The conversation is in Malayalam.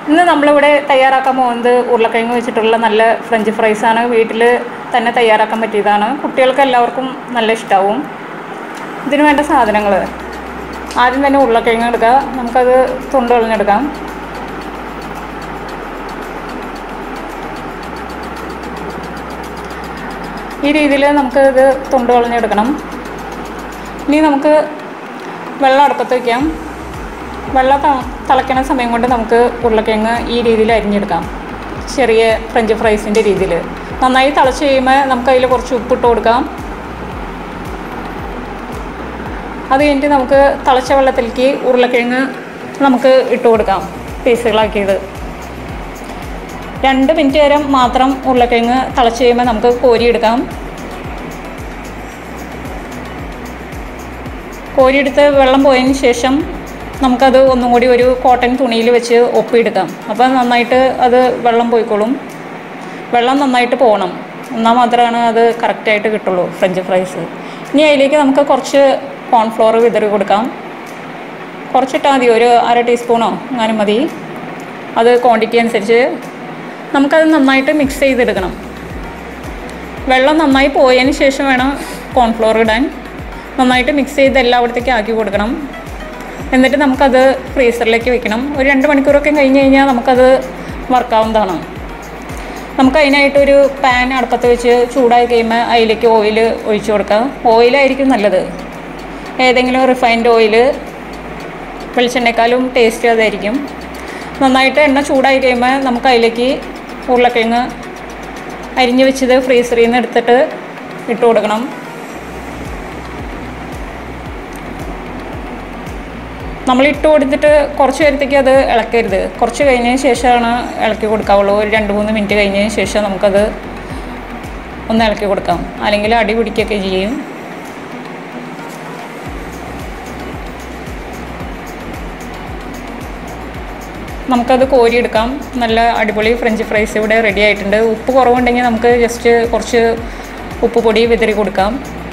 ഇന്ന് നമ്മളിവിടെ തയ്യാറാക്കാൻ പോകുന്നത് ഉരുളക്കിഴങ്ങ് വെച്ചിട്ടുള്ള നല്ല ഫ്രഞ്ച് ഫ്രൈസാണ് വീട്ടിൽ തന്നെ തയ്യാറാക്കാൻ പറ്റിയതാണ് കുട്ടികൾക്ക് എല്ലാവർക്കും നല്ല ഇഷ്ടമാവും ഇതിന് വേണ്ട സാധനങ്ങൾ ആദ്യം തന്നെ ഉരുളക്കിഴങ്ങ് എടുക്കുക നമുക്കത് തൊണ്ട് കളഞ്ഞെടുക്കാം ഈ രീതിയിൽ നമുക്ക് ഇത് തൊണ്ട് കളഞ്ഞെടുക്കണം ഇനി നമുക്ക് വെള്ളം അടുപ്പത്ത് വയ്ക്കാം വെള്ളം ത- തിളയ്ക്കണ സമയം കൊണ്ട് നമുക്ക് ഉരുളക്കിഴങ്ങ് ഈ രീതിയിൽ അരിഞ്ഞെടുക്കാം ചെറിയ ഫ്രഞ്ച് ഫ്രൈസിൻ്റെ രീതിയിൽ നന്നായി തിളച്ച് കഴിയുമ്പോൾ നമുക്ക് അതിൽ കുറച്ച് ഉപ്പിട്ട് കൊടുക്കാം അത് കഴിഞ്ഞിട്ട് നമുക്ക് തിളച്ച വെള്ളത്തിലേക്ക് ഉരുളക്കിഴങ്ങ് നമുക്ക് ഇട്ട് കൊടുക്കാം പീസുകളാക്കിയത് രണ്ട് മിനിറ്റ് നേരം മാത്രം ഉരുളക്കിഴങ്ങ് തിളച്ച് കഴിയുമ്പോൾ നമുക്ക് കോരിയെടുക്കാം കോരിയെടുത്ത് വെള്ളം പോയതിന് ശേഷം നമുക്കത് ഒന്നും കൂടി ഒരു കോട്ടൺ തുണിയിൽ വെച്ച് ഒപ്പിയെടുക്കാം അപ്പോൾ നന്നായിട്ട് അത് വെള്ളം പോയിക്കോളും വെള്ളം നന്നായിട്ട് പോകണം എന്നാൽ മാത്രമാണ് അത് കറക്റ്റായിട്ട് കിട്ടുള്ളൂ ഫ്രഞ്ച് ഫ്രൈസ് ഇനി അതിലേക്ക് നമുക്ക് കുറച്ച് കോൺഫ്ലോർ വിതറി കൊടുക്കാം കുറച്ചിട്ടാൽ മതി ഒരു അര ടീസ്പൂണോ അങ്ങനെ മതി അത് ക്വാണ്ടിറ്റി അനുസരിച്ച് നമുക്കത് നന്നായിട്ട് മിക്സ് ചെയ്തെടുക്കണം വെള്ളം നന്നായി പോയതിന് ശേഷം വേണം കോൺഫ്ലോർ ഇടാൻ നന്നായിട്ട് മിക്സ് ചെയ്ത് എല്ലായിടത്തേക്കും ആക്കി കൊടുക്കണം എന്നിട്ട് നമുക്കത് ഫ്രീസറിലേക്ക് വെക്കണം ഒരു രണ്ട് മണിക്കൂറൊക്കെ കഴിഞ്ഞ് കഴിഞ്ഞാൽ നമുക്കത് വർക്കാവുന്നതാണ് നമുക്ക് അതിനായിട്ടൊരു പാൻ അടുപ്പത്ത് വെച്ച് ചൂടായി കഴിയുമ്പോൾ അതിലേക്ക് ഓയിൽ ഒഴിച്ചു കൊടുക്കാം ഓയിലായിരിക്കും നല്ലത് ഏതെങ്കിലും റിഫൈൻഡ് ഓയിൽ വെളിച്ചെണ്ണേക്കാളും ടേസ്റ്റ് അതായിരിക്കും നന്നായിട്ട് എണ്ണ ചൂടായി കഴിയുമ്പോൾ നമുക്ക് അതിലേക്ക് ഉരുളക്കിഴങ്ങ് അരിഞ്ഞ് വെച്ചത് ഫ്രീസറിൽ നിന്ന് എടുത്തിട്ട് ഇട്ട് കൊടുക്കണം നമ്മൾ ഇട്ട് കൊടുത്തിട്ട് കുറച്ച് നേരത്തേക്ക് അത് ഇളക്കരുത് കുറച്ച് കഴിഞ്ഞതിന് ശേഷമാണ് ഇളക്കി കൊടുക്കാവുള്ളൂ ഒരു രണ്ട് മൂന്ന് മിനിറ്റ് കഴിഞ്ഞതിന് ശേഷം നമുക്കത് ഒന്ന് ഇളക്കി കൊടുക്കാം അല്ലെങ്കിൽ അടി പിടിക്കുകയൊക്കെ ചെയ്യും നമുക്കത് കോരിയെടുക്കാം നല്ല അടിപൊളി ഫ്രഞ്ച് ഫ്രൈസ് ഇവിടെ റെഡി ആയിട്ടുണ്ട് ഉപ്പ് കുറവുണ്ടെങ്കിൽ നമുക്ക് ജസ്റ്റ് കുറച്ച് ഉപ്പ് പൊടി വിതറി കൊടുക്കാം